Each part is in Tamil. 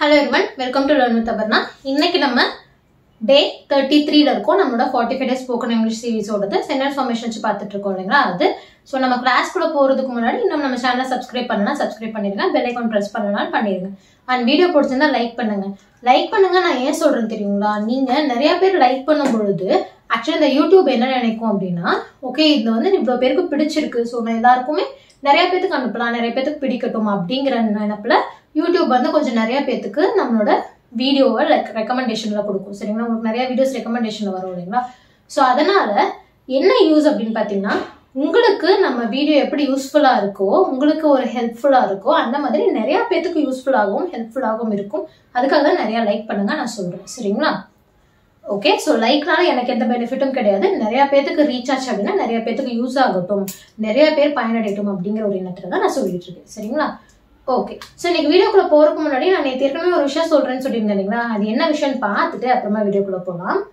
Hello everyone welcome to learn with Aparna இன்னைக்கு நம்ம டே தேர்ட்டி த்ரீல இருக்கோம் நம்மளோட forty five days spoken English சீரிஸோடது சென்டென்ஸ் ஃபார்மேஷன் வச்சு பார்த்துட்டு இருக்கோம் இல்லைங்களா அது ஸோ நம்ம கிளாஸ் கூட போகிறதுக்கு முன்னாடி இன்னும் நம்ம சேனலை சப்ஸ்கிரைப் பண்ணலாம் சப்ஸ்கிரைப் பண்ணிருங்க பெல் ஐக்கான் ப்ரெஸ் பண்ணலாம் பண்ணிருங்க அண்ட் வீடியோ பிடிச்சிருந்தா லைக் பண்ணுங்க லைக் பண்ணுங்க நான் ஏன் சொல்றேன் தெரியுங்களா நீங்க நிறைய பேர் லைக் பண்ணும் பொழுது ஆக்சுவலி இந்த யூடியூப் என்ன நினைக்கும் அப்படின்னா ஓகே இது வந்து இவ்வளோ பேருக்கு பிடிச்சிருக்கு ஸோ நான் எல்லாருக்குமே நிறைய பேத்துக்கு அனுப்பலாம் நிறைய பேத்துக்கு பிடிக்கட்டும் அப்படிங்கிற நினைப்புல யூடியூப் வந்து கொஞ்சம் நிறைய பேத்துக்கு நம்மளோட வீடியோவை லைக் ரெக்கமெண்டேஷன்ல கொடுக்கும் சரிங்களா உங்களுக்கு நிறைய வீடியோஸ் ரெக்கமெண்டேஷன்ல வரும் இல்லைங்களா ஸோ அதனால என்ன யூஸ் அப்படின்னு பார்த்தீங்கன்னா உங்களுக்கு நம்ம வீடியோ எப்படி யூஸ்ஃபுல்லா இருக்கோ உங்களுக்கு ஒரு ஹெல்ப்ஃபுல்லா இருக்கோ அந்த மாதிரி நிறைய பேத்துக்கு யூஸ்ஃபுல்லாகவும் ஹெல்ப்ஃபுல்லாகவும் இருக்கும் அதுக்காக தான் நிறைய லைக் பண்ணுங்க நான் சொல்றேன் சரிங்களா ஓகே ஸோ லைக்னால எனக்கு எந்த பெனிஃபிட்டும் கிடையாது நிறைய பேத்துக்கு ரீச் ஆச்சு அப்படின்னா நிறைய பேத்துக்கு யூஸ் ஆகட்டும் நிறைய பேர் பயனடையட்டும் அப்படிங்கிற ஒரு எண்ணத்துல தான் நான் சொல்லிட்டு இருக்கேன் சரிங்களா ஓகே ஸோ இன்னைக்கு வீடியோக்குள்ள போறதுக்கு முன்னாடி நான் நேற்று ஏற்கனவே ஒரு விஷயம் சொல்றேன்னு சொல்லியிருந்தேன் இல்லைங்களா அது என்ன விஷயம்னு பார்த்துட்டு அப்புறமா வீடியோக்குள்ள போகலாம்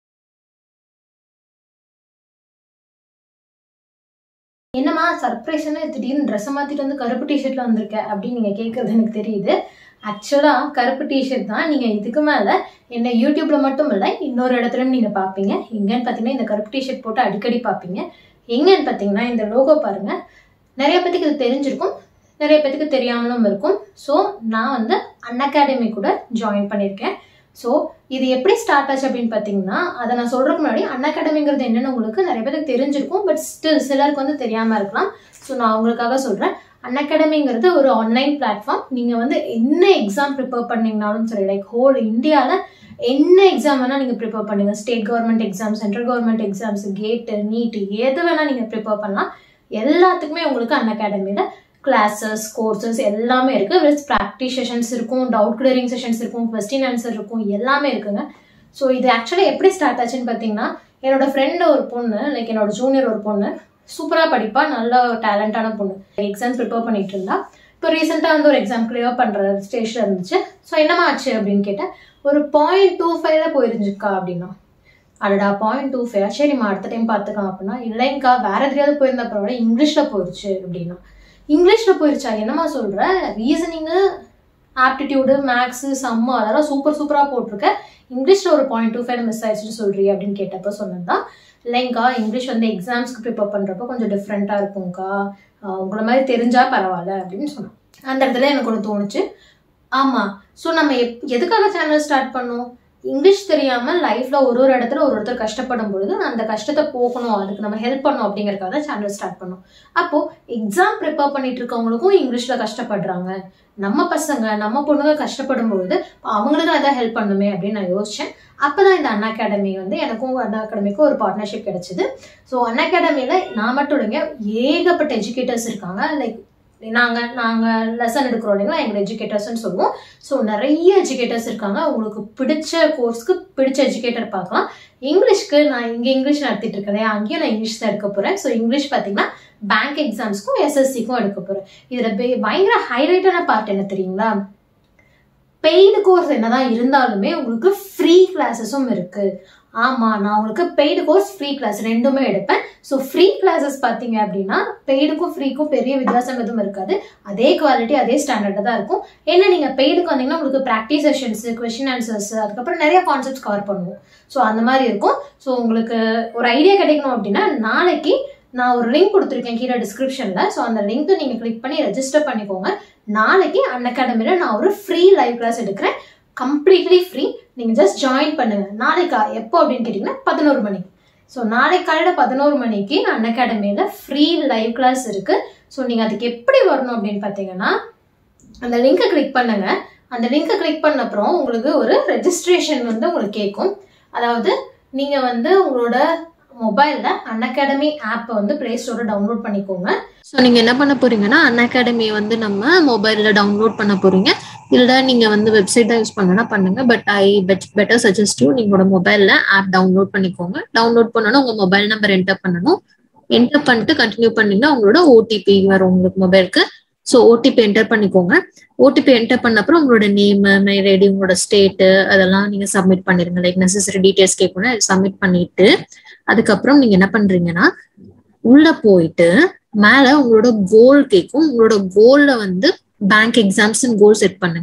என்னம்மா சர்ப்ரைஸ்னு திடீர்னு ட்ரெஸ்ஸை மாத்திட்டு வந்து கருப்பு டிஷர்ட்ல வந்திருக்க அப்படின்னு நீங்க கேட்கறது எனக்கு தெரியுது ஆக்சுவலா கருப்பு டிஷர்ட் தான் நீங்க இதுக்கு மேல என்ன யூடியூப்ல மட்டும் இல்லை இன்னொரு இடத்துலயும் நீங்க பாப்பீங்க எங்கன்னு பாத்தீங்கன்னா இந்த கருப்பு டிஷர்ட் போட்டு அடிக்கடி பாப்பீங்க எங்கன்னு பாத்தீங்கன்னா இந்த லோகோ பாருங்க நிறைய பேத்துக்கு இது தெரிஞ்சிருக்கும் நிறைய பேத்துக்கு தெரியாமலும் இருக்கும் ஸோ நான் வந்து அன் அகாடமி கூட ஜாயின் பண்ணியிருக்கேன் ஸோ இது எப்படி ஸ்டார்ட் ஆச்சு அப்படின்னு பார்த்தீங்கன்னா அதை நான் சொல்றதுக்கு முன்னாடி அன் அகாடமிங்கிறது என்னன்னு உங்களுக்கு நிறைய பேருக்கு தெரிஞ்சிருக்கும் பட் ஸ்டில் சிலருக்கு வந்து தெரியாம இருக்கலாம் ஸோ நான் உங்களுக்காக சொல்றேன் அன் அகாடமிங்கிறது ஒரு ஆன்லைன் பிளாட்ஃபார்ம் நீங்கள் வந்து என்ன எக்ஸாம் ப்ரிப்பேர் பண்ணீங்கனாலும் சரி லைக் ஹோல் இந்தியாவில் என்ன எக்ஸாம் வேணால் நீங்கள் ப்ரிப்பேர் பண்ணுங்க state government exam central government exams GATE NEET எது வேணால் நீங்கள் ப்ரிப்பேர் பண்ணலாம் எல்லாத்துக்குமே உங்களுக்கு அன் அகாடமியில் கிளாஸஸ் கோர்சஸ் எல்லாமே இருக்குது வித் ப்ராக்டிஸ் செஷன்ஸ் இருக்கும் டவுட் கிளியரிங் செஷன்ஸ் இருக்கும் கொஸ்டின் ஆன்சர் இருக்கும் எல்லாமே இருக்குங்க ஸோ இது ஆக்சுவலாக எப்படி ஸ்டார்ட் ஆச்சுன்னு பார்த்தீங்கன்னா என்னோட ஃப்ரெண்டு ஒரு பொண்ணு லைக் என்னோட ஜூனியர் ஒரு பொண்ணு சூப்பராக படிப்பா நல்ல டேலண்டான பொண்ணு எக்ஸாம்ஸ் ப்ரிப்பேர் பண்ணிட்டு இருந்தா இப்போ ரீசெண்டாக வந்து ஒரு எக்ஸாம் கிளியர் பண்ணுற ஸ்டேஜில் இருந்துச்சு ஸோ என்னமா ஆச்சு அப்படின்னு கேட்டேன் ஒரு பாயிண்ட் டூ ஃபைவ்ல போயிருந்துச்சுக்கா அப்படின்னா அடடா பாயிண்ட் டூ ஃபைவ் சரிம்மா அடுத்த டைம் பார்த்துக்கலாம் அப்படின்னா இல்லைங்கக்கா வேற எதுலையாவது போயிருந்தா பரவாயில்ல இங்கிலீஷில் போயிருச்சு அப்படின்னா இங்கிலீஷில் போயிருச்சா என்னம்மா சொல்கிற ரீசனிங்கு ஆப்டிடியூடு மேக்ஸு சம்மு அதெல்லாம் சூப்பர் சூப்பராக போட்டிருக்க இங்கிலீஷில் ஒரு பாயிண்ட் டூ ஃபைவ் மிஸ் ஆயிடுச்சுன்னு சொல்கிறீ அப்படின்னு கேட்டப்போ சொன்னது தான் இல்லைங்கக்கா இங்கிலீஷ் வந்து எக்ஸாம்ஸ்க்கு ப்ரிப்பேர் பண்ணுறப்போ கொஞ்சம் டிஃப்ரெண்ட்டாக இருக்கும்க்கா உங்களை மாதிரி தெரிஞ்சால் பரவாயில்ல அப்படின்னு சொன்னோம் அந்த இடத்துல எனக்கு ஒன்று தோணுச்சு ஆமாம் ஸோ நம்ம எப் எதுக்காக சேனல் ஸ்டார்ட் பண்ணோம் இங்கிலீஷ் தெரியாமல் லைஃப்ல ஒரு ஒரு இடத்துல ஒரு ஒருத்தர் கஷ்டப்படும் பொழுது அந்த கஷ்டத்தை போக்கணும் அதுக்கு நம்ம ஹெல்ப் பண்ணணும் அப்படிங்கறதுக்காக தான் சேனல் ஸ்டார்ட் பண்ணோம் அப்போ எக்ஸாம் ப்ரிப்பேர் பண்ணிட்டு இருக்கவங்களுக்கும் இங்கிலீஷ்ல கஷ்டப்படுறாங்க நம்ம பசங்க நம்ம பொண்ணுங்க கஷ்டப்படும் பொழுது அவங்களுக்கு அதான் ஹெல்ப் பண்ணுமே அப்படின்னு நான் யோசிச்சேன் அப்பதான் இந்த அண்ணா அகாடமி வந்து எனக்கும் அண்ணா அகாடமிக்கும் ஒரு பார்ட்னர்ஷிப் கிடைச்சது ஸோ அண்ணா அகாடமியில நான் மட்டும் இல்லைங்க ஏகப்பட்ட எஜுகேட்டர்ஸ் இருக்காங்க லைக் நாங்கள் நாங்கள் லெசன் எடுக்கிறோம் இல்லைங்களா எங்களை எஜுகேட்டர்ஸ்னு சொல்லுவோம் ஸோ நிறைய எஜுகேட்டர்ஸ் இருக்காங்க உங்களுக்கு பிடிச்ச கோர்ஸ்க்கு பிடிச்ச எஜுகேட்டர் பார்க்கலாம் இங்கிலீஷ்க்கு நான் இங்கே இங்கிலீஷ் நடத்திட்டு இருக்கேன் அங்கேயும் நான் இங்கிலீஷ் தான் எடுக்க போகிறேன் ஸோ இங்கிலீஷ் பார்த்தீங்கன்னா பேங்க் எக்ஸாம்ஸ்க்கும் எஸ்எஸ்சிக்கும் எடுக்க போகிறேன் இதில் பயங்கர ஹைலைட்டான பார்ட் என்ன தெரியுங்களா பெய்டு கோர்ஸ் என்னதான் இருந்தாலுமே உங்களுக்கு ஃப்ரீ கிளாஸஸும் இருக்கு ஆமா நான் உங்களுக்கு பெய்டு கோர்ஸ் ஃப்ரீ கிளாஸ் ரெண்டுமே எடுப்பேன் ஸோ ஃப்ரீ கிளாஸஸ் பார்த்தீங்க அப்படின்னா பெய்டுக்கும் ஃப்ரீக்கும் பெரிய வித்தியாசம் எதுவும் இருக்காது அதே குவாலிட்டி அதே ஸ்டாண்டர்டாக தான் இருக்கும் ஏன்னா நீங்க பெய்டுக்கு வந்தீங்கன்னா உங்களுக்கு ப்ராக்டிஸ் செஷன்ஸ் கொஸ்டின் ஆன்சர்ஸ் அதுக்கப்புறம் நிறைய கான்செப்ட்ஸ் கவர் பண்ணுவோம் ஸோ அந்த மாதிரி இருக்கும் ஸோ உங்களுக்கு ஒரு ஐடியா கிடைக்கணும் அப்படின்னா நாளைக்கு நான் ஒரு லிங்க் கொடுத்துருக்கேன் கீழே டிஸ்கிரிப்ஷன்ல ஸோ அந்த லிங்க் நீங்க கிளிக் பண்ணி ரெஜிஸ்டர் பண்ணிக்கோங்க நாளைக்கு அன் அகாடமியில் நான் ஒரு ஃப்ரீ லைவ் கிளாஸ் எடுக்கிறேன் கம்ப்ளீட்லி ஃப்ரீ நீங்கள் ஜஸ்ட் ஜாயின் பண்ணுங்க நாளைக்கா எப்போ அப்படின்னு கேட்டிங்கன்னா பதினோரு மணிக்கு ஸோ நாளைக்கு காலையில் பதினோரு மணிக்கு அன் அகாடமியில் ஃப்ரீ லைவ் கிளாஸ் இருக்கு ஸோ நீங்கள் அதுக்கு எப்படி வரணும் அப்படின்னு பார்த்தீங்கன்னா அந்த லிங்கை கிளிக் பண்ணுங்க அந்த லிங்கை கிளிக் பண்ண அப்புறம் உங்களுக்கு ஒரு ரெஜிஸ்ட்ரேஷன் வந்து உங்களுக்கு கேட்கும் அதாவது நீங்கள் வந்து உங்களோட மொபைலில் அன் அகாடமி ஆப்பை வந்து ப்ளே ஸ்டோரை டவுன்லோட் பண்ணிக்கோங்க ஸோ நீங்கள் என்ன பண்ண போறீங்கன்னா அன் அகாடமி வந்து நம்ம மொபைலில் டவுன்லோட் பண்ண போறீங்க இல்லை நீங்கள் வந்து வெப்சைட் தான் யூஸ் பண்ணனா பண்ணுங்க but I bet better suggest you நீங்களோட மொபைலில் ஆப் டவுன்லோட் பண்ணிக்கோங்க டவுன்லோட் பண்ணணும் உங்கள் மொபைல் நம்பர் என்டர் பண்ணணும் என்டர் பண்ணிட்டு கண்டினியூ பண்ணீங்கன்னா உங்களோட ஓடிபி வரும் உங்களுக்கு மொபைலுக்கு ஸோ ஓடிபி என்டர் பண்ணிக்கோங்க ஓடிபி என்டர் பண்ண அப்புறம் உங்களோட நேம் மெயில் ஐடி உங்களோட ஸ்டேட்டு அதெல்லாம் நீங்க சப்மிட் பண்ணிருங்க லைக் நெசசரி டீடைல்ஸ் கேட்கணும் சப்மிட் பண்ணிட்டு அதுக்கப்புறம் நீங்க என்ன பண்றீங்கன்னா உள்ள போயிட்டு மேல உங்களோட கோல் கேட்கும் உங்களோட கோல்ல வந்து பேங்க் எக்ஸாம்ஸ் கோல் செட் பண்ணுங்க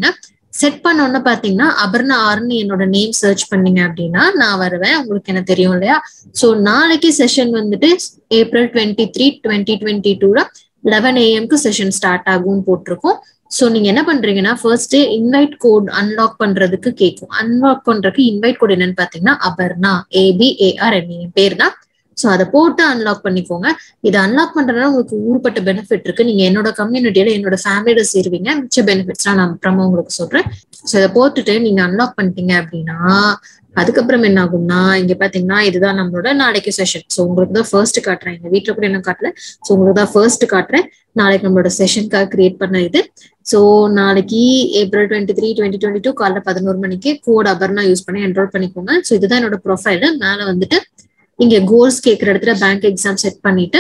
செட் பண்ணோன்னு பாத்தீங்கன்னா அபர்ணா ஆர்னு என்னோட நேம் சர்ச் பண்ணீங்க அப்படின்னா நான் வருவேன் உங்களுக்கு என்ன தெரியும் இல்லையா சோ நாளைக்கு செஷன் வந்துட்டு April twenty three twenty twenty டூல லெவன் ஏஎம்க்கு செஷன் ஸ்டார்ட் ஆகும் போட்டிருக்கோம் ஸோ நீங்க என்ன பண்றீங்கன்னா ஃபர்ஸ்ட் இன்வைட் கோட் அன்லாக் பண்றதுக்கு கேட்கும் அன்லாக் பண்றதுக்கு இன்வைட் கோட் என்னன்னு பாத்தீங்கன்னா அபர்ணா ஏபிஏஆர் எம்ஏ பேர் தான் ஸோ அதை போட்டு அன்லாக் பண்ணிக்கோங்க இதை அன்லாக் பண்றதுனால உங்களுக்கு ஊருப்பட்ட பெனிஃபிட் இருக்கு நீங்க என்னோட கம்யூனிட்டியில என்னோட ஃபேமிலியோட சேருவீங்க மிச்ச பெனிஃபிட்ஸ்லாம் நான் அப்புறமா உங்களுக்கு சொல்றேன் ஸோ இதை போட்டுட்டு நீங்க அன்லாக் பண்ணிட்டீங்க அப்படின்னா அதுக்கப்புறம் என்ன ஆகும்னா இங்க பாத்தீங்கன்னா இதுதான் நம்மளோட நாளைக்கு செஷன் ஸோ உங்களுக்கு தான் ஃபர்ஸ்ட் காட்டுறேன் எங்க வீட்டுல கூட என்ன காட்டல ஸோ உங்களுக்கு தான் ஃபர்ஸ்ட் காட்டுறேன் நாளைக்கு நம்மளோட செஷனுக்காக கிரியேட் பண்ண இது ஸோ நாளைக்கு April twenty three twenty twenty two காலைல பதினோரு மணிக்கு கோட் அபர்னா யூஸ் பண்ணி என்ரோல் பண்ணிக்கோங்க ஸோ இதுதான் என்னோட ப்ரொஃபைல் மேல வந்துட்டு இங்க கோல்ஸ் கேட்குற இடத்துல பேங்க் எக்ஸாம் செட் பண்ணிட்டு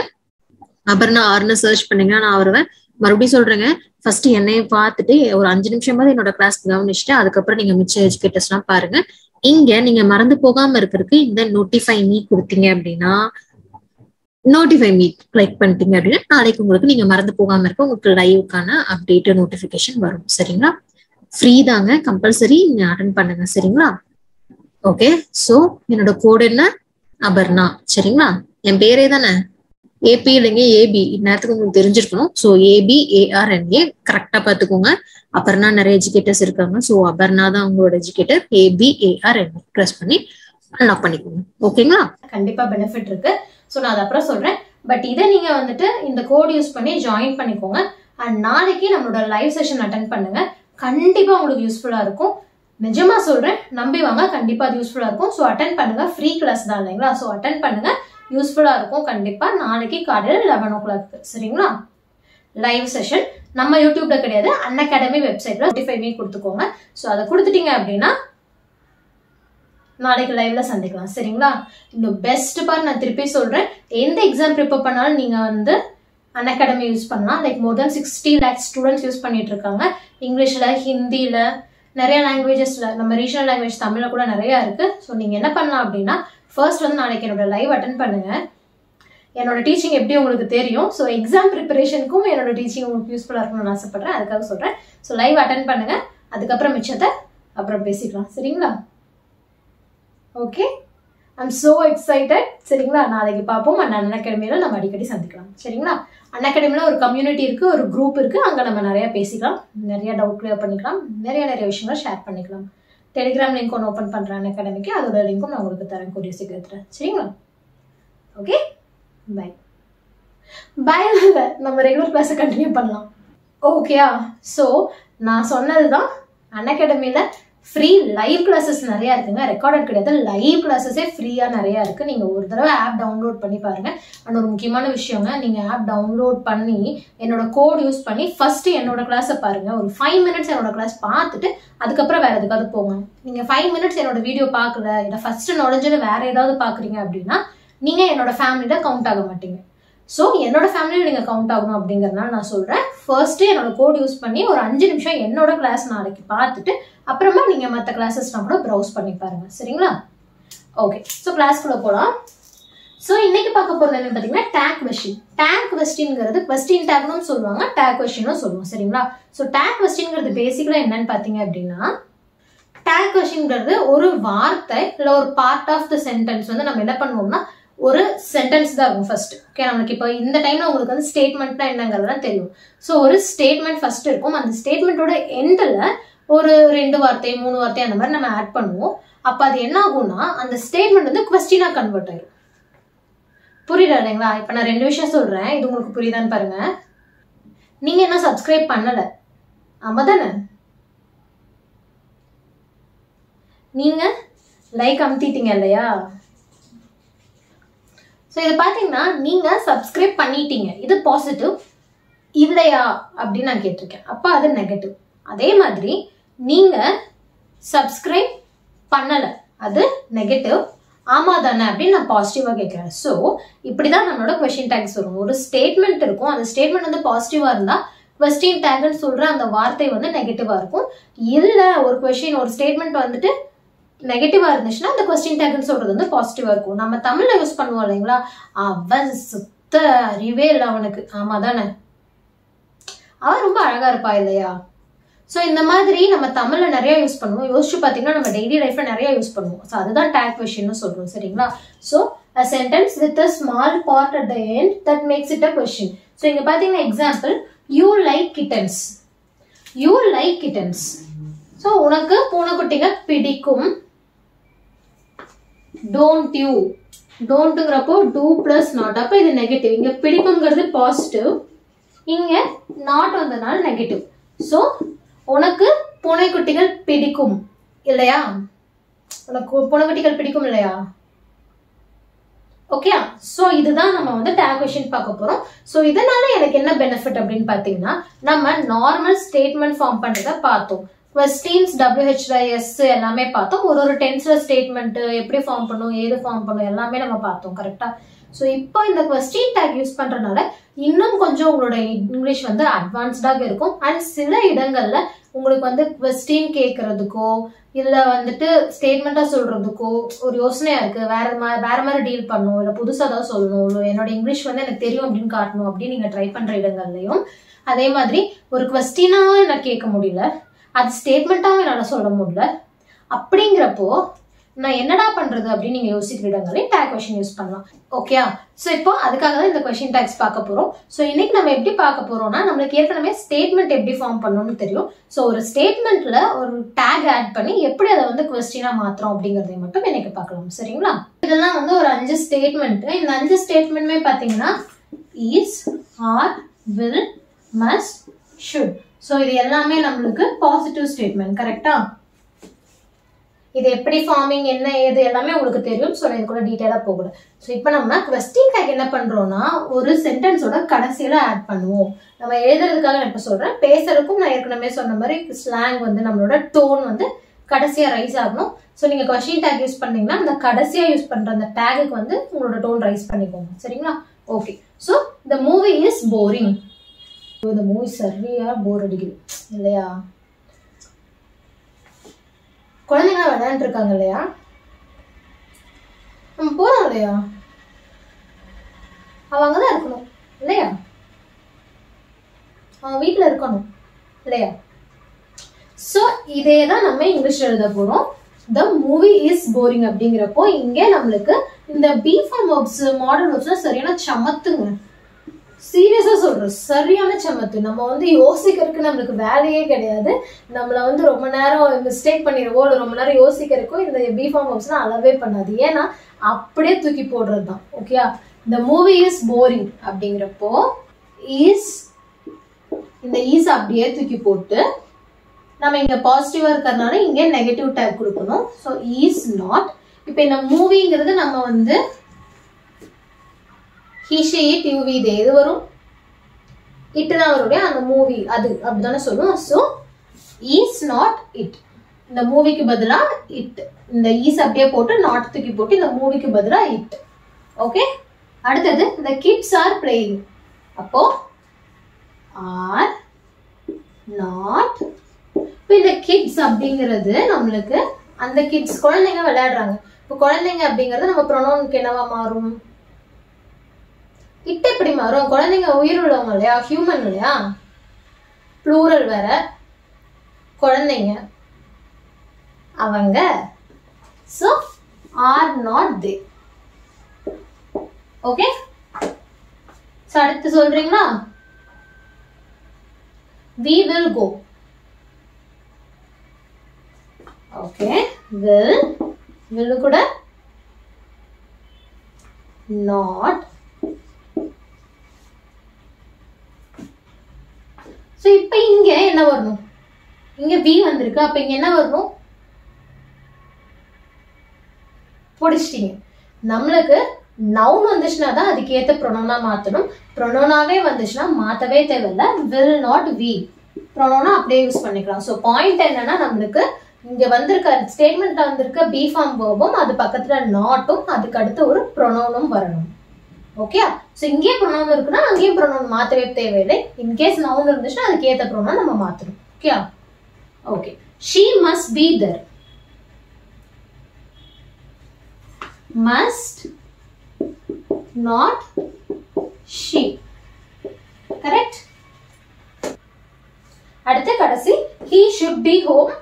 அபர்னா ஆறுன்னு சர்ச் பண்ணீங்கன்னா நான் வருவேன் மறுபடியும் சொல்றேங்க ஃபர்ஸ்ட் என்னைய பார்த்துட்டு ஒரு அஞ்சு நிமிஷமாவது என்னோட கிளாஸ் கவனிச்சுட்டு அதுக்கப்புறம் நீங்க மிச்ச எஜுகேட்டர்ஸ் எல்லாம் பாருங்க இங்க நீங்க மறந்து போகாம இருக்கிறதுக்கு இந்த நோட்டிஃபை மீ கொடுத்தீங்க அப்படின்னா நோட்டிஃபை மீ கிளிக் பண்ணிட்டீங்க அப்படின்னா நாளைக்கு உங்களுக்கு நீங்க மறந்து போகாம இருக்க உங்களுக்கு லைவுக்கான அப்டேட் நோட்டிபிகேஷன் வரும் சரிங்களா ஃப்ரீ தாங்க கம்பல்சரி நீங்க அட்டன் பண்ணுங்க சரிங்களா ஓகே சோ என்னோட கோட் என்ன அபர்ணா சரிங்களா என் பேரே தானே ஏபி இல்லைங்க ஏபி இந்நேரத்துக்கு உங்களுக்கு தெரிஞ்சிருக்கணும் ஸோ ஏபி ஏஆர்என்ஏ கரெக்டா பார்த்துக்கோங்க அபர்ணா நிறைய எஜுகேட்டர்ஸ் இருக்காங்க ஸோ அபர்ணா தான் உங்களோட எஜுகேட்டர் ஏபி ஏஆர்என்ஏ ப்ரெஸ் பண்ணி அன்லாக் பண்ணிக்கோங்க ஓகேங்களா கண்டிப்பா பெனிஃபிட் இருக்கு ஸோ நான் அது அப்புறம் சொல்றேன் பட் இதை நீங்க வந்துட்டு இந்த கோட் யூஸ் பண்ணி ஜாயின் பண்ணிக்கோங்க அண்ட் நாளைக்கு நம்மளோட லைவ் செஷன் அட்டன் பண்ணுங்க கண்டிப்பா உங்களுக்கு யூஸ்ஃபுல்லா இருக்கும் நிஜமா சொல்றேன் நம்பி வாங்க கண்டிப்பா அது யூஸ்ஃபுல்லா இருக்கும் ஸோ அட்டன் பண்ணுங்க ஃப்ரீ கிளாஸ் தான் இல்லைங்களா ஸோ அட்டன் பண்ணுங்க யூஸ்ஃபுல்லா இருக்கும் கண்டிப்பா நாளைக்கு காலையில் லெவன் ஓ கிளாக் சரிங்களா லைவ் செஷன் நம்ம யூடியூப்ல கிடையாது அன் அகாடமி வெப்சைட்ல நோட்டிஃபை கொடுத்துக்கோங்க ஸோ அதை கொடுத்துட்டீங்க அப்படின்னா நாளைக்கு லைவ்ல சந்திக்கலாம் சரிங்களா இந்த பெஸ்ட் பார்ட் நான் திருப்பி சொல்றேன் எந்த எக்ஸாம் ப்ரிப்பேர் பண்ணாலும் நீங்க வந்து அன் அகாடமி யூஸ் பண்ணலாம் like more then sixty lakhs students use பண்ணிட்டு இருக்காங்க இங்கிலீஷ்ல ஹிந்தியில நிறைய லாங்குவேஜஸ்ல நம்ம ரீஜனல் லாங்குவேஜ் தமிழ்ல கூட நிறைய இருக்கு ஸோ நீங்க என்ன பண்ணலாம் அப்படின்னா ஃபர்ஸ்ட் வந்து நாளைக்கு என்னோட லைவ் அட்டன் பண்ணுங்க என்னோட டீச்சிங் எப்படி உங்களுக்கு தெரியும் ஸோ எக்ஸாம் ப்ரிப்பரேஷனுக்கும் என்னோட டீச்சிங் உங்களுக்கு யூஸ்ஃபுல்லாக இருக்கணும்னு ஆசைப்படுறேன் அதுக்காக சொல்றேன் ஸோ லைவ் அட்டன் பண்ணுங்க அதுக்கப்புறம் மிச்சத்தை அப்புறம் பேசிக்கலாம் சரிங்களா ஓகே ஐம் ஸோ எக்ஸைட்டட் சரிங்களா நாளைக்கு பார்ப்போம் அண்ட் அன் அகாடமியில் நம்ம அடிக்கடி சந்திக்கலாம் சரிங்களா அன் அகாடமியில் ஒரு கம்யூனிட்டி இருக்கு ஒரு குரூப் இருக்கு அங்கே நம்ம நிறைய பேசிக்கலாம் நிறைய டவுட் கிளியர் பண்ணிக்கலாம் நிறைய நிறைய விஷயங்களை ஷேர் பண்ணிக்கலாம் டெலிகிராம் லிங்க் ஒன்று ஓப்பன் பண்ணுறேன் அன் அகாடமிக்கு அதோட லிங்க்கும் நான் உங்களுக்கு தரேன் கூடிய சீக்கிரத்தில் சரிங்களா ஓகே பை பை இல்லை நம்ம ரெகுலர் கிளாஸை கண்டினியூ பண்ணலாம் ஓகேயா ஸோ நான் சொன்னது தான் அன் அகாடமியில் ஃப்ரீ லைவ் கிளாஸஸ் நிறைய இருக்குங்க ரெக்கார்டட் கிடையாது லைவ் கிளாஸஸே ஃப்ரீயா நிறைய இருக்கு நீங்க ஒரு தடவை ஆப் டவுன்லோட் பண்ணி பாருங்க அண்ட் ஒரு முக்கியமான விஷயங்க நீங்க ஆப் டவுன்லோட் பண்ணி என்னோட கோட் யூஸ் பண்ணி ஃபர்ஸ்ட் என்னோட கிளாஸை பாருங்க ஒரு ஃபைவ் மினிட்ஸ் என்னோட கிளாஸ் பார்த்துட்டு அதுக்கப்புறம் வேற எதுக்காவது போங்க நீங்க ஃபைவ் மினிட்ஸ் என்னோட வீடியோ பார்க்கல இல்லை ஃபர்ஸ்ட் நுழைஞ்சது வேற ஏதாவது பாக்குறீங்க அப்படின்னா நீங்க என்னோட ஃபேமிலியில கவுண்ட் ஆக மாட்டீங்க ஸோ என்னோட ஃபேமிலியில் நீங்கள் கவுண்ட் ஆகணும் அப்படிங்கறதுனால நான் சொல்கிறேன் ஃபர்ஸ்ட்டு என்னோட கோட் யூஸ் பண்ணி ஒரு அஞ்சு நிமிஷம் என்னோட கிளாஸ் நாளைக்கு பார்த்துட்டு அப்புறமா நீங்கள் மற்ற கிளாஸஸ்லாம் கூட ப்ரௌஸ் பண்ணி பாருங்க சரிங்களா ஓகே ஸோ கிளாஸ்க்குள்ளே போகலாம் ஸோ இன்னைக்கு பார்க்க போகிறது என்னன்னு பார்த்தீங்கன்னா டேக் கொஸ்டின் டேக் கொஸ்டின்ங்கிறது கொஸ்டின் டேக்னும் சொல்லுவாங்க டேக் கொஸ்டினும் சொல்லுவோம் சரிங்களா ஸோ டேக் கொஸ்டின்ங்கிறது பேசிக்கலாக என்னன்னு பார்த்தீங்க அப்படின்னா டேக் கொஸ்டின்ங்கிறது ஒரு வார்த்தை இல்லை ஒரு பார்ட் ஆஃப் த சென்டென்ஸ் வந்து நம்ம என்ன பண்ணுவோம்னா ஒரு சென்டென்ஸ் தான் இருக்கும் ஃபர்ஸ்ட் ஓகே நம்மளுக்கு இப்போ இந்த டைம்ல உங்களுக்கு வந்து ஸ்டேட்மெண்ட்னா என்னங்கிறதுலாம் தெரியும் ஸோ ஒரு ஸ்டேட்மெண்ட் ஃபர்ஸ்ட் இருக்கும் அந்த ஸ்டேட்மெண்ட்டோட எண்டில் ஒரு ரெண்டு வார்த்தை மூணு வார்த்தை அந்த மாதிரி நம்ம ஆட் பண்ணுவோம் அப்போ அது என்ன ஆகும்னா அந்த ஸ்டேட்மெண்ட் வந்து கொஸ்டினாக கன்வெர்ட் ஆயிடும் புரியுதா இல்லைங்களா இப்போ நான் ரெண்டு விஷயம் சொல்றேன் இது உங்களுக்கு புரியுதான்னு பாருங்க நீங்க என்ன சப்ஸ்கிரைப் பண்ணல ஆமா தானே நீங்க லைக் அமுத்திட்டீங்க இல்லையா ஸோ இது பார்த்தீங்கன்னா நீங்கள் சப்ஸ்கிரைப் பண்ணிட்டீங்க இது பாசிட்டிவ் இல்லையா அப்படின்னு நான் கேட்டிருக்கேன் அப்போ அது நெகட்டிவ் அதே மாதிரி நீங்கள் சப்ஸ்கிரைப் பண்ணலை அது நெகட்டிவ் ஆமா தானே அப்படின்னு நான் பாசிட்டிவாக கேட்குறேன் ஸோ இப்படி தான் நம்மளோட கொஷின் டேக்ஸ் வரும் ஒரு ஸ்டேட்மெண்ட் இருக்கும் அந்த ஸ்டேட்மெண்ட் வந்து பாசிட்டிவாக இருந்தால் கொஸ்டின் டேக்னு சொல்கிற அந்த வார்த்தை வந்து நெகட்டிவாக இருக்கும் இல்லை ஒரு கொஷின் ஒரு ஸ்டேட்மெண்ட் வந்துட்டு நெகட்டிவா இருந்துச்சுன்னா அந்த கொஸ்டின் டேக்னு சொல்றது வந்து பாசிட்டிவா இருக்கும் நம்ம தமிழ்ல யூஸ் பண்ணுவோம் இல்லைங்களா அவன் சுத்த அறிவே இல்லை அவனுக்கு ஆமா தானே அவன் ரொம்ப அழகா இருப்பா இல்லையா ஸோ இந்த மாதிரி நம்ம தமிழ்ல நிறைய யூஸ் பண்ணுவோம் யோசிச்சு பார்த்தீங்கன்னா நம்ம டெய்லி லைஃப்ல நிறைய யூஸ் பண்ணுவோம் ஸோ அதுதான் டேக் கொஷின்னு சொல்றோம் சரிங்களா so a sentence with a small part at the end that makes it a question so இங்க பார்த்தீங்கன்னா example you like kittens you like kittens so உனக்கு பூனைக்குட்டிங்க பிடிக்கும் டோன்ட் யூ டோன்ட்டுங்கிறப்போ டூ பிளஸ் நாட் அப்போ இது நெகட்டிவ் இங்கே பிடிக்குங்கிறது பாசிட்டிவ் இங்கே நாட் வந்ததுனால நெகட்டிவ் ஸோ உனக்கு பூனைக்குட்டிகள் பிடிக்கும் இல்லையா உனக்கு பூனைக்குட்டிகள் பிடிக்கும் இல்லையா ஓகே ஸோ இதுதான் நம்ம வந்து டேக் கொஷின் பார்க்க போறோம் ஸோ இதனால எனக்கு என்ன பெனிஃபிட் அப்படின்னு பார்த்தீங்கன்னா நம்ம நார்மல் ஸ்டேட்மெண்ட் ஃபார்ம் பண்றத பார்த்தோம் கொஸ்டின்ஸ் டபிள்யூஹெச்ஐஎஸ் எல்லாமே பார்த்தோம் ஒரு ஒரு டென்ஸ்ல ஸ்டேட்மெண்ட் எப்படி ஃபார்ம் பண்ணும் ஏது ஃபார்ம் பண்ணும் எல்லாமே நம்ம பார்த்தோம் கரெக்டா ஸோ இப்போ இந்த கொஸ்டின் டேக் யூஸ் பண்றதுனால இன்னும் கொஞ்சம் உங்களோட இங்கிலீஷ் வந்து அட்வான்ஸ்டாக இருக்கும் அண்ட் சில இடங்கள்ல உங்களுக்கு வந்து கொஸ்டின் கேட்கறதுக்கோ இல்ல வந்துட்டு ஸ்டேட்மெண்டா சொல்றதுக்கோ ஒரு யோசனையா இருக்கு வேற மாதிரி வேற மாதிரி டீல் பண்ணும் இல்ல புதுசா ஏதாவது சொல்லணும் இல்ல என்னோட இங்கிலீஷ் வந்து எனக்கு தெரியும் அப்படின்னு காட்டணும் அப்படின்னு நீங்க ட்ரை பண்ற இடங்கள்லயும் அதே மாதிரி ஒரு கொஸ்டினாவும் எனக்கு கேட்க முடியல அது ஸ்டேட்மெண்ட்டாவும் என்னால சொல்ல முடியல அப்படிங்கிறப்போ நான் என்னடா பண்றது அப்படின்னு நீங்க யோசிக்கிற இடங்களே டேக் கொஷின் யூஸ் பண்ணலாம் ஓகேயா ஸோ இப்போ அதுக்காக தான் இந்த கொஷின் டேக்ஸ் பார்க்க போறோம் ஸோ இன்னைக்கு நம்ம எப்படி பார்க்க போறோம்னா நம்மளுக்கு ஏற்கனவே ஸ்டேட்மெண்ட் எப்படி ஃபார்ம் பண்ணணும்னு தெரியும் ஸோ ஒரு ஸ்டேட்மெண்ட்ல ஒரு டேக் ஆட் பண்ணி எப்படி அதை வந்து கொஸ்டினா மாத்துறோம் அப்படிங்கறதை மட்டும் இன்னைக்கு பார்க்கலாம் சரிங்களா இதெல்லாம் வந்து ஒரு அஞ்சு ஸ்டேட்மெண்ட் இந்த அஞ்சு ஸ்டேட்மெண்ட்மே பாத்தீங்கன்னா is are will must should so இது எல்லாமே நம்மளுக்கு பாசிட்டிவ் ஸ்டேட்மெண்ட் கரெக்டா இது எப்படி ஃபார்மிங் என்ன ஏது எல்லாமே உங்களுக்கு தெரியும் ஸோ இது கூட டீட்டெயிலாக போகல ஸோ இப்போ நம்ம கொஸ்டின் டேக் என்ன பண்ணுறோம்னா ஒரு சென்டென்ஸோட கடைசியில் ஆட் பண்ணுவோம் நம்ம எழுதுறதுக்காக நான் இப்போ சொல்கிறேன் பேசுறதுக்கும் நான் ஏற்கனவே சொன்ன மாதிரி ஸ்லாங் வந்து நம்மளோட டோன் வந்து கடைசியாக ரைஸ் ஆகணும் ஸோ நீங்கள் கொஸ்டின் டேக் யூஸ் பண்ணீங்கன்னா அந்த கடைசியாக யூஸ் பண்ணுற அந்த டேகுக்கு வந்து உங்களோட டோன் ரைஸ் பண்ணிக்கோங்க சரிங்களா ஓகே ஸோ இந்த மூவி இஸ் போரிங் இந்த மூவி சரியா போர் அடிக்குது இல்லையா குழந்தைங்க விளையாண்டு இருக்காங்க இல்லையா நம்ம போறோம் இல்லையா அவ அங்கதான் இருக்கணும் இல்லையா அவன் வீட்டுல இருக்கணும் இல்லையா சோ இதே தான் நம்ம இங்கிலீஷ்ல எழுத போறோம் த மூவி இஸ் போரிங் அப்படிங்கிறப்போ இங்க நம்மளுக்கு இந்த be form verbs modal verbs சரியான சமத்துங்க சீரியஸா சொல்றேன் சரியான சமத்து நம்ம வந்து யோசிக்கிறதுக்கு நம்மளுக்கு வேலையே கிடையாது நம்மள வந்து ரொம்ப நேரம் மிஸ்டேக் பண்ணிடுவோ இல்லை ரொம்ப நேரம் யோசிக்கிறதுக்கோ இந்த பி ஃபார்ம் வேர்ப்ஸ்லாம் அளவே பண்ணாது ஏன்னா அப்படியே தூக்கி போடுறது தான் ஓகேயா இந்த மூவி இஸ் போரிங் அப்படிங்கிறப்போ இஸ் இந்த ஈஸ் அப்படியே தூக்கி போட்டு நம்ம இங்க பாசிட்டிவா இருக்கிறதுனால இங்க நெகட்டிவ் டேக் கொடுக்கணும் ஸோ இஸ் நாட் இப்போ இந்த மூவிங்கிறது நம்ம வந்து ஹிஷி இட் யூவி இது எது வரும் இட்டு தான் வருடைய அந்த மூவி அது அப்படிதானே சொல்லுவோம் ஸோ இஸ் நாட் இட் இந்த மூவிக்கு பதிலா இட் இந்த ஈஸ் அப்படியே போட்டு நாட் தூக்கி போட்டு இந்த மூவிக்கு பதிலா இட் ஓகே அடுத்தது இந்த கிட்ஸ் ஆர் பிளேயிங் அப்போ ஆர் நாட் இப்போ இந்த கிட்ஸ் அப்படிங்கிறது நம்மளுக்கு அந்த கிட்ஸ் குழந்தைங்க விளையாடுறாங்க இப்போ குழந்தைங்க அப்படிங்கிறது நம்ம ப்ரொனவுனுக்கு என்னவா மாறும் இட் எப்படி மாறும் குழந்தைங்க உயிர் உள்ளவங்க இல்லையா ஹியூமன் இல்லையா ப்ளூரல் வேற குழந்தைங்க அவங்க so are not they okay so அடுத்து சொல்றீங்களா we will go okay will will கூட நாட் ஸோ இப்போ இங்க என்ன வரணும் இங்க வி வந்திருக்கு அப்ப இங்க என்ன வரணும் பிடிச்சிட்டீங்க நம்மளுக்கு நவுன் வந்துச்சுன்னா தான் அதுக்கு ஏத்த ப்ரொனோனா மாத்தணும் ப்ரொனோனாவே வந்துச்சுன்னா மாத்தவே தேவையில்ல வில் நாட் வி ப்ரொனோனா அப்படியே யூஸ் பண்ணிக்கலாம் ஸோ பாயிண்ட் என்னன்னா நம்மளுக்கு இங்க வந்திருக்க ஸ்டேட்மெண்ட்ல வந்திருக்க பி ஃபார்ம் வேர்பும் அது பக்கத்துல நாட்டும் அதுக்கு அடுத்து ஒரு ப்ரொனோனும் வரணும் ஓகே ஸோ இங்கேயே ப்ரொனவுன் இருக்குன்னா அங்கேயும் ப்ரொனவுன் மாற்றவே தேவையில்லை இன்கேஸ் நவுன் இருந்துச்சுன்னா அதுக்கு ஏற்ற ப்ரொனவுன் நம்ம மாற்றணும் okay okay she must be தர் மஸ்ட் நாட் ஷீ கரெக்ட் அடுத்து கடைசி he be home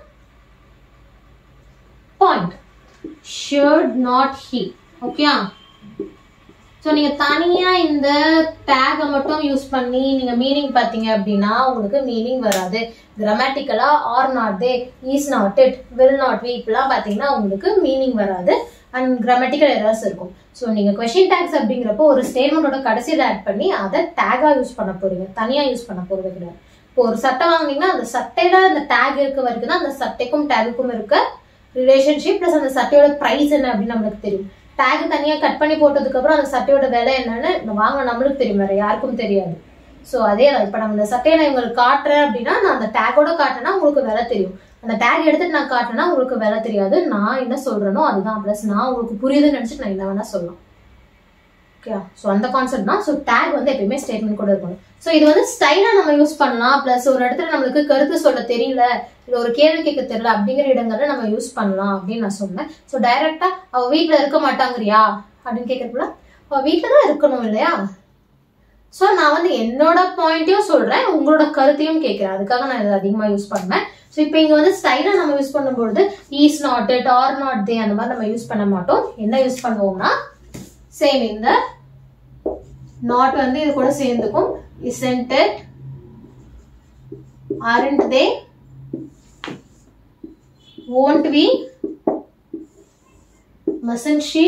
point should not he okay so நீங்க தனியா இந்த டேகை மட்டும் யூஸ் பண்ணி நீங்க மீனிங் பார்த்தீங்க அப்படின்னா உங்களுக்கு மீனிங் வராது கிராமட்டிக்கலா are not they is not it will not we இப்பெல்லாம் பார்த்தீங்கன்னா உங்களுக்கு மீனிங் வராது அண்ட் கிராமட்டிக்கல் எரர்ஸ் இருக்கும் ஸோ நீங்க கொஷின் டேக்ஸ் அப்படிங்கிறப்போ ஒரு ஸ்டேட்மெண்ட்டோட கடைசியில் ஆட் பண்ணி அதை டேகா யூஸ் பண்ண போறீங்க தனியா யூஸ் பண்ண போறது கிடையாது இப்போ ஒரு சட்டை வாங்குனீங்கன்னா அந்த சட்டையில அந்த டேக் இருக்க வரைக்கும் தான் அந்த சட்டைக்கும் டேகுக்கும் இருக்க ரிலேஷன்ஷிப் ப்ளஸ் அந்த சட்டையோட ப்ரைஸ் என்ன அப்படின்னு நம்மளுக்கு தெரியும் டேக் தனியா கட் பண்ணி போட்டதுக்கு அப்புறம் அந்த சட்டையோட விலை என்னன்னு வாங்க நம்மளுக்கு தெரியும் வேற யாருக்கும் தெரியாது ஸோ அதே தான் இப்போ நம்ம இந்த சட்டையை நான் உங்களுக்கு காட்டுறேன் அப்படின்னா நான் அந்த டேக்கோட காட்டினா உங்களுக்கு விலை தெரியும் அந்த டேக் எடுத்துட்டு நான் காட்டினா உங்களுக்கு விலை தெரியாது நான் என்ன சொல்றேனோ அதுதான் ப்ளஸ் நான் உங்களுக்கு புரியுதுன்னு நினைச்சிட்டு நான் என்ன வேணா சொல்லலாம் ஓகே ஸோ அந்த கான்செப்ட் தான் ஸோ டேக் வந்து எப்பயுமே ஸ்டேட்மெண்ட் கூட இருக்கணும் ஸோ இது வந்து ஸ்டைலாக நம்ம யூஸ் பண்ணலாம் ப்ளஸ் ஒரு இடத்துல நம்மளுக்கு கருத்து சொல்ல தெரியல இல்லை ஒரு கேள்வி கேட்க தெரியல அப்படிங்கிற இடங்கள்ல நம்ம யூஸ் பண்ணலாம் அப்படின்னு நான் சொன்னேன் ஸோ டைரக்டா அவ வீட்டில் இருக்க மாட்டாங்கறியா அப்படின்னு கேட்கறதுல அவ வீட்டில் தான் இருக்கணும் இல்லையா ஸோ நான் வந்து என்னோட பாயிண்ட்டையும் சொல்றேன் உங்களோட கருத்தையும் கேட்கிறேன் அதுக்காக நான் இதை அதிகமாக யூஸ் பண்ணேன் ஸோ இப்போ இங்கே வந்து ஸ்டைலாக நம்ம யூஸ் பண்ணும்பொழுது is not it are not they அந்த மாதிரி நம்ம யூஸ் பண்ண மாட்டோம் என்ன யூஸ் பண்ணுவோம்னா சேம் இந்த நாட் வந்து இது கூட சேர்ந்துக்கும் isn't it aren't they won't we mustn't she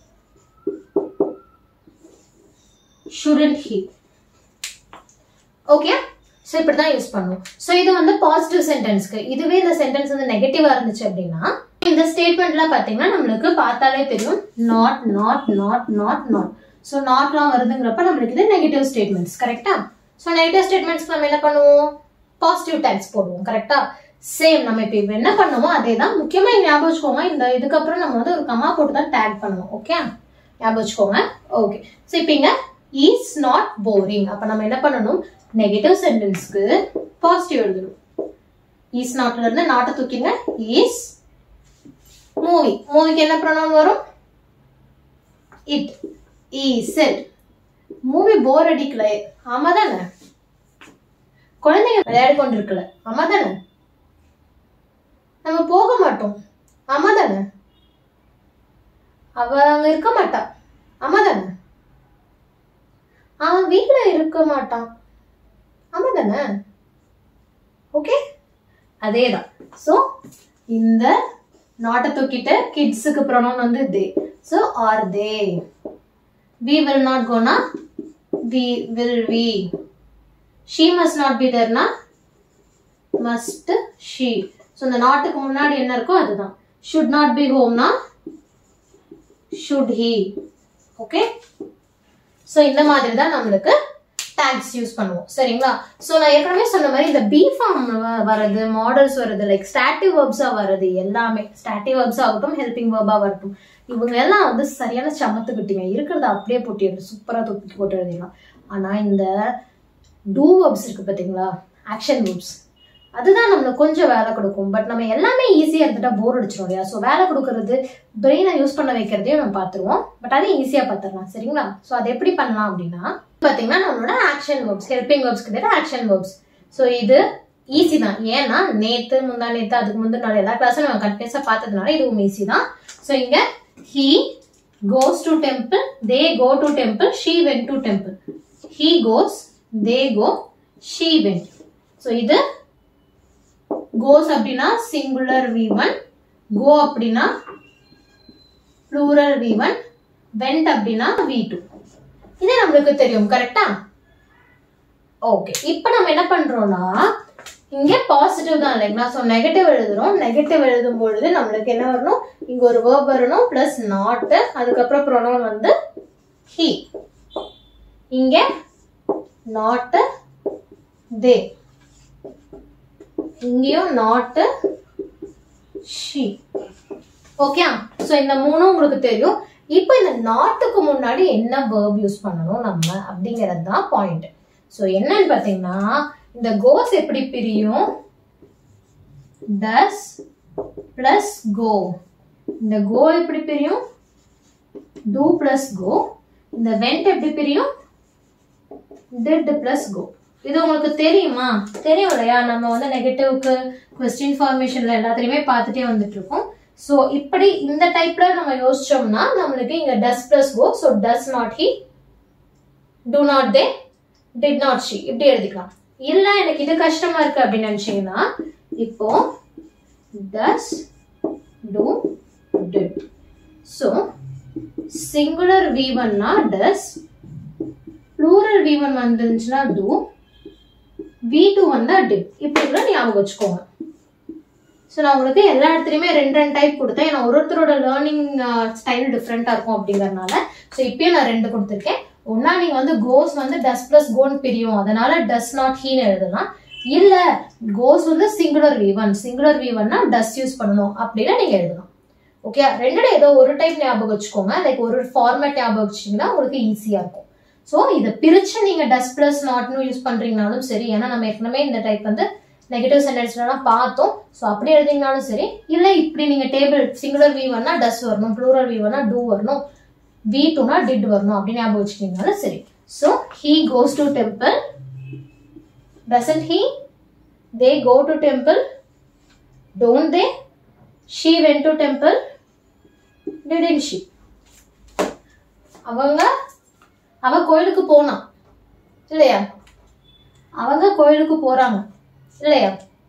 shouldn't he okay so இப்படி தான் யூஸ் பண்ணுவோம் ஸோ இது வந்து பாசிட்டிவ் சென்டென்ஸ்க்கு இதுவே இந்த சென்டென்ஸ் வந்து நெகட்டிவாக இருந்துச்சு அப்படின்னா இந்த ஸ்டேட்மெண்ட்ல பார்த்தீங்கன்னா நம்மளுக்கு பார்த்தாலே தெரியும் not not not not not so நாட்லாம் வருதுங்கிறப்ப நம்மளுக்கு இது நெகட்டிவ் ஸ்டேட்மெண்ட்ஸ் கரெக்டா ஸோ நெகட்டிவ் ஸ்டேட்மெண்ட்ஸ் நம்ம என்ன பண்ணுவோம் பாசிட்டிவ் டேக்ஸ் போடுவோம் கரெக்டா சேம் நம்ம இப்போ இப்போ என்ன பண்ணுவோமோ அதே தான் முக்கியமாக ஞாபகம் வச்சுக்கோங்க இந்த இதுக்கப்புறம் நம்ம வந்து ஒரு கமா போட்டு தான் டேக் பண்ணுவோம் ஓகே ஞாபகம் வச்சுக்கோங்க ஓகே ஸோ இப்போ இங்க இஸ் நாட் போரிங் அப்போ நம்ம என்ன பண்ணணும் நெகட்டிவ் சென்டென்ஸ்க்கு பாசிட்டிவ் எழுதணும் இஸ் நாட்ல இருந்து நாட்டை தூக்கிங்க இஸ் மூவி மூவிக்கு என்ன ப்ரொனவுன் வரும் it is it movie bore அடிக்கல ஆமா தானே குழந்தைங்க விளையாடி கொண்டிருக்கல ஆமா தானே நம்ம போக மாட்டோம் ஆமா தானே அவ அங்க இருக்க மாட்டா ஆமா தானே அவன் வீட்ல இருக்க மாட்டான் ஆமா தானே ஓகே அதேதான் சோ இந்த நாட்டை தூக்கிட்டு கிட்ஸுக்கு ப்ரொனவுன் வந்து they so are they we will not go na we will we she must not be there na must she so இந்த நாட்டுக்கு முன்னாடி என்ன இருக்கோ அதுதான் should not be home na should he okay so இந்த மாதிரி தான் நம்மளுக்கு டேக்ஸ் யூஸ் பண்ணுவோம் சரிங்களா ஸோ நான் ஏற்கனவே சொன்ன மாதிரி இந்த பி ஃபார்ம் வர்றது மாடல்ஸ் வர்றது லைக் ஸ்டாட்டிவ் வேர்ப்ஸா வர்றது எல்லாமே ஸ்டாட்டிவ் வேர்ப்ஸ் ஆகட்டும் ஹெல்பிங் வேர்பா வரட்டும் இவங்க எல்லாம் வந்து சரியான சமத்துக்கிட்டீங்க இருக்கிறத அப்படியே போட்டு எடுத்து சூப்பரா தூக்கி போட்டு எழுதிடலாம் ஆனா இந்த டூ வேர்ப்ஸ் இருக்கு பாத்தீங்களா ஆக்ஷன் வேர்ப்ஸ் அதுதான் நம்மளுக்கு கொஞ்சம் வேலை கொடுக்கும் பட் நம்ம எல்லாமே ஈஸியாக இருந்துட்டா போர் அடிச்சிடும் இல்லையா ஸோ வேலை கொடுக்கறது பிரெயினை யூஸ் பண்ண வைக்கிறதையும் நம்ம பார்த்துருவோம் பட் அதையும் ஈஸியாக பார்த்துடலாம் சரிங்களா ஸோ அது எப்படி பண்ணலாம் அப்படின்னா பார்த்தீங்கன்னா நம்மளோட ஆக்ஷன் வேர்ப்ஸ் ஹெல்பிங் வேர்ப்ஸ்க்கு பேர் ஆக்ஷன் வேர்ப்ஸ் ஸோ இது ஈஸி தான் ஏன்னா நேத்து முந்தா நேத்து அதுக்கு முந்தின நாள் எல்லா கிளாஸும் நம்ம கண்டினியூஸாக பார்த்ததுனால இதுவும் ஈஸி தான் ஸோ இங்க he goes to temple they go to temple she went to temple he goes they go she went so இது goes அப்படின்னா singular v1 go அப்படின்னா plural v1 went அப்படின்னா v2 இது நம்மளுக்கு தெரியும் கரெக்டா ஓகே இப்போ நம்ம என்ன பண்றோம்னா இங்க பாசிட்டிவ் தான் இல்லைங்களா ஸோ நெகட்டிவ் எழுதுறோம் நெகட்டிவ் எழுதும் பொழுது நம்மளுக்கு என்ன வரணும் இங்க ஒரு வேர்ப் வரணும் பிளஸ் நாட் அதுக்கப்புறம் ப்ரொனவுன் வந்து ஹி இங்க நாட் தே இங்கேயும் நாட் ஷி ஓகே ஸோ இந்த மூணும் உங்களுக்கு தெரியும் இப்போ இந்த நாட்டுக்கு முன்னாடி என்ன வேர்ப் யூஸ் பண்ணணும் நம்ம அப்படிங்கிறது தான் பாயிண்ட் ஸோ என்னன்னு பார்த்தீங்கன்னா இந்த கோஸ் எப்படி பிரியும் டஸ் பிளஸ் கோ இந்த கோ எப்படி பிரியும் டூ பிளஸ் கோ இந்த வெண்ட் எப்படி பிரியும் டிட் பிளஸ் கோ இது உங்களுக்கு தெரியுமா தெரியும் இல்லையா நம்ம வந்து நெகட்டிவ்க்கு கொஸ்டின் ஃபார்மேஷன்ல எல்லாத்துலயுமே பார்த்துட்டே வந்துட்டு இருக்கோம் ஸோ இப்படி இந்த டைப்ல நம்ம யோசிச்சோம்னா நம்மளுக்கு இங்க does plus go so does not he do not they did not she இப்படி எழுதிக்கலாம் இல்ல எனக்கு இது கஷ்டமா இருக்கு அப்படின்னு நினைச்சீங்கன்னா இப்போ does do did so singular V ஒன்னா டஸ் ப்ளூரல் வி ஒன் வந்துருந்துச்சுன்னா டூ வி டூ வந்தா டிட் இப்படி கூட ஞாபகம் வச்சுக்கோங்க ஸோ நான் உங்களுக்கு எல்லா இடத்துலையுமே ரெண்டு ரெண்டு டைப் கொடுத்தேன் ஏன்னா ஒரு ஒருத்தரோட லேர்னிங் ஸ்டைல் டிஃப்ரெண்ட்டாக இருக்கும் அப்படிங்கறதுனால ஸோ இப்பயும் நான் ரெண்டு கொடுத்துருக்கேன் ஒன்னா நீங்க வந்து கோஸ் வந்து டஸ் பிளஸ் கோன் பிரியும் அதனால டஸ் நாட் ஹீன்னு எழுதலாம் இல்ல கோஸ் வந்து singular V one singular V ஒன்னா டஸ் யூஸ் பண்ணணும் அப்படின்னு நீங்க எழுதலாம் ஓகே ரெண்டுல ஏதோ ஒரு டைப் ஞாபகம் வச்சுக்கோங்க லைக் ஒரு ஃபார்மேட் ஞாபகம் வச்சுட்டீங்கன்னா உங்களுக்கு ஈஸியா இருக்கும் ஸோ இதை பிரிச்சு நீங்க டஸ் பிளஸ் நாட்னு யூஸ் பண்றீங்கனாலும் சரி ஏன்னா நம்ம ஏற்கனவே இந்த டைப் வந்து நெகட்டிவ் சென்டென்ஸ்லாம் பார்த்தோம் ஸோ அப்படி எழுதிங்கனாலும் சரி இல்லை இப்படி நீங்க டேபிள் சிங்குலர் வி ஒன்னா டஸ் வரணும் ப்ளூரல் வி ஒன்னா டூ வரணும் வி டூனா டிட் வரணும் அப்படின்னு ஞாபகம் வச்சுக்கிங்கனாலும் சரி so he goes to temple doesn't he they go to temple don't they she went to temple didn't she அவங்க அவ கோயிலுக்கு போனான் இல்லையா அவங்க கோயிலுக்கு போறாங்க இல்லையா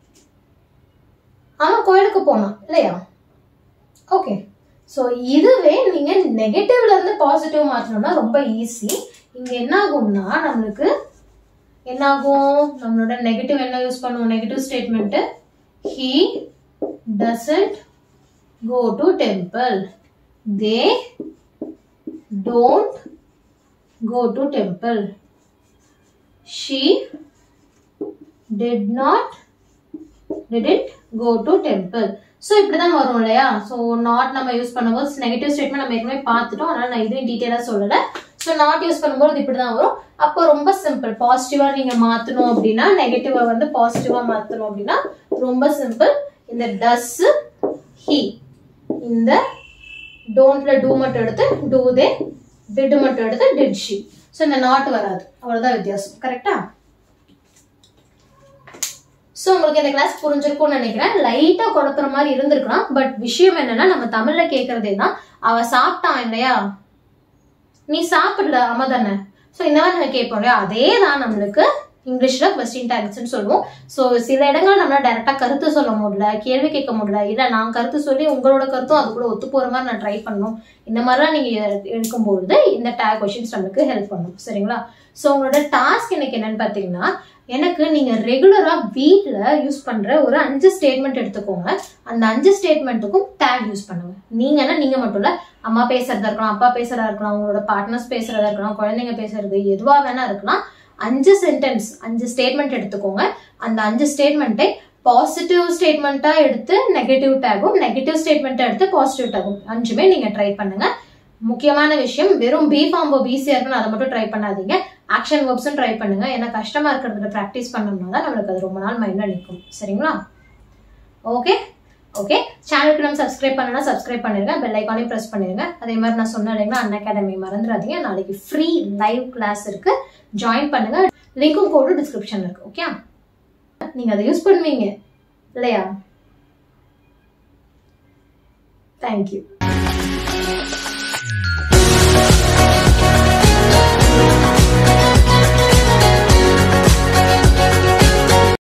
அவன் கோயிலுக்கு போனான் இல்லையா ஓகே ஸோ இதுவே நீங்க நெகட்டிவ்ல இருந்து பாசிட்டிவ் மாற்றணும்னா ரொம்ப ஈஸி இங்க என்ன ஆகும்னா நம்மளுக்கு என்ன ஆகும் நம்மளோட நெகட்டிவ் என்ன யூஸ் பண்ணுவோம் negative statement he doesn't go to temple they don't go to temple. She did not didn't go to temple. So இப்படிதான் வரும் இல்லையா ஸோ நாட் நம்ம யூஸ் பண்ணும்போது நெகட்டிவ் ஸ்டேட்மெண்ட் நம்ம ஏற்கனவே பார்த்துட்டோம் அதனால நான் இதுவும் டீட்டெயிலாக சொல்லலை ஸோ நாட் யூஸ் பண்ணும்போது இப்படி தான் வரும் அப்போ ரொம்ப சிம்பிள் பாசிட்டிவா நீங்க மாத்தணும் அப்படின்னா நெகட்டிவா வந்து பாசிட்டிவா மாத்தணும் அப்படின்னா ரொம்ப சிம்பிள் இந்த டஸ் ஹி இந்த டோன்ட்ல டூ மட்டும் எடுத்து டூ தே டிட் மட்டும் எடுத்து டிட் ஷி ஸோ இந்த நாட் வராது அவ்வளவுதான் வித்தியாசம் கரெக்டா ஸோ உங்களுக்கு இந்த கிளாஸ் புரிஞ்சிருக்கும்னு நினைக்கிறேன் லைட்டா குழப்புற மாதிரி இருந்திருக்கலாம் பட் விஷயம் என்னன்னா நம்ம தமிழ்ல கேட்கறதே தான் அவ சாப்பிட்டான் இல்லையா நீ சாப்பிடல ஆமா தானே ஸோ இந்த மாதிரி நம்ம கேட்போம் இல்லையா அதே தான் நம்மளுக்கு இங்கிலீஷ்ல கொஸ்டின் டேக்ஸ்ன்னு சொல்லுவோம் ஸோ சில இடங்கள் நம்மளால டைரக்டா கருத்து சொல்ல முடியல கேள்வி கேட்க முடியல இல்ல நான் கருத்து சொல்லி உங்களோட கருத்தும் அது கூட ஒத்து போற மாதிரி நான் ட்ரை பண்ணணும் இந்த மாதிரிலாம் நீங்க எடுக்கும்பொழுது இந்த டேக் கொஸ்டின்ஸ் நம்மளுக்கு ஹெல்ப் பண்ணும் சரிங்களா ஸோ உங்களோட டாஸ்க் எனக்கு என்னன்னு பாத்தீங்கன்னா எனக்கு நீங்க ரெகுலரா வீட்ல யூஸ் பண்ற ஒரு அஞ்சு ஸ்டேட்மெண்ட் எடுத்துக்கோங்க அந்த அஞ்சு ஸ்டேட்மெண்ட்டுக்கும் டேக் யூஸ் பண்ணுங்க நீங்கன்னா நீங்க மட்டும் இல்ல அம்மா பேசுறதா இருக்கலாம் அப்பா பேசுறதா இருக்கலாம் உங்களோட பார்ட்னர்ஸ் பேசுறதா இருக்கலாம் குழந்தைங்க பேசுறது எதுவா வேணா இருக்கலாம் அஞ்சு சென்டென்ஸ் அஞ்சு ஸ்டேட்மெண்ட் எடுத்துக்கோங்க அந்த அஞ்சு ஸ்டேட்மெண்ட்டை பாசிட்டிவ் ஸ்டேட்மெண்ட்டா எடுத்து நெகட்டிவ் டேகும் நெகட்டிவ் ஸ்டேட்மெண்ட்டை எடுத்து பாசிட்டிவ் டேகும் அஞ்சுமே நீங்க ட்ரை பண்ணுங்க முக்கியமான விஷயம் வெறும் பி ஃபார்ம் ஈஸியா இருக்குன்னு அதை மட்டும் ட்ரை பண்ணாதீங்க ஆக்ஷன் ஒர்க்ஸும் ட்ரை பண்ணுங்க ஏன்னா கஷ்டமா இருக்கிறதுல ப்ராக்டிஸ் பண்ணோம்னா தான் நம்மளுக்கு அது ரொம்ப நாள் மைண்ட்ல நிற்கும் சரிங்களா ஓகே ஓகே சேனலுக்கு நம்ம சப்ஸ்கிரைப் பண்ணனா சப்ஸ்கிரைப் பண்ணிருங்க பெல் ஐக்கானையும் ப்ரெஸ் பண்ணிருங்க அதே மாதிரி நான் சொன்னேன் இல்லைங்களா அன் அகாடமி மறந்துடாதீங்க நாளைக்கு ஃப்ரீ லைவ் கிளாஸ் இருக்கு ஜாயின் பண்ணுங்க லிங்க்கும் கோடு டிஸ்கிரிப்ஷன்ல இருக்கு ஓகே நீங்க அதை யூஸ் பண்ணுவீங்க இல்லையா தேங்க்யூ